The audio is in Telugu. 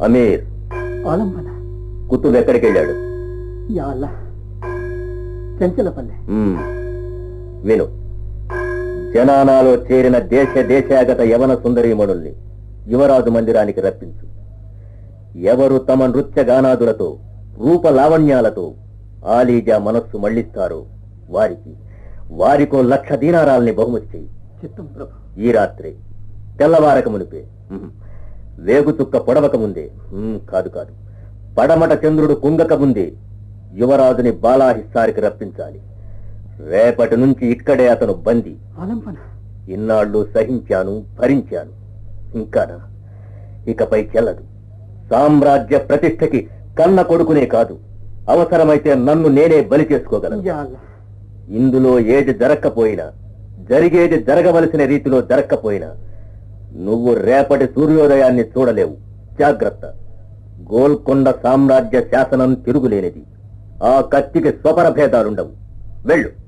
అమీర్ ఆలంబన కుతుబ్ ఎక్కడికి వెళ్ళాడు యా అల్లా చెంచలపల్లె మ్మ్. విను జనానాలో చేరిన దేశ దేశాగత యవన సుందరీమణుల్ని యువరాజు మందిరానికి రప్పించు ఎవరు తమ నృత్య గానాదులతో రూప లావణ్యాలతో ఆలీజా మనస్సు మళ్లిస్తారో వారికి వారికో లక్ష దీనారాల్ని బహుమతి చెయ్యి చిత్తం ప్రభు ఈ రాత్రి తెల్లవారక మునిపే మ్మ్. వేగుచుక్క పొడవక ముందే మ్మ్, కాదు కాదు పడమట చంద్రుడు కుంగక ముందే యువరాజుని బాలాహిస్సారికి రప్పించాలి రేపటి నుంచి ఇక్కడే అతను బందీ ఆలంబన ఇన్నాళ్ళు సహించాను భరించాను ఇంకానా ఇకపై చెల్లదు సామ్రాజ్య ప్రతిష్టకి కన్న కొడుకునే కాదు అవసరమైతే నన్ను నేనే బలి చేసుకోగలను యా అల్లా ఇందులో ఏది జరక్కపోయినా జరిగేది జరగవలసిన రీతిలో జరక్కపోయినా నువ్వు రేపటి సూర్యోదయాన్ని చూడలేవు జాగ్రత్త గోల్కొండ సామ్రాజ్య శాసనం తిరుగులేనిది ఆ కత్తికి స్వపర భేదాలుండవు వెళ్ళు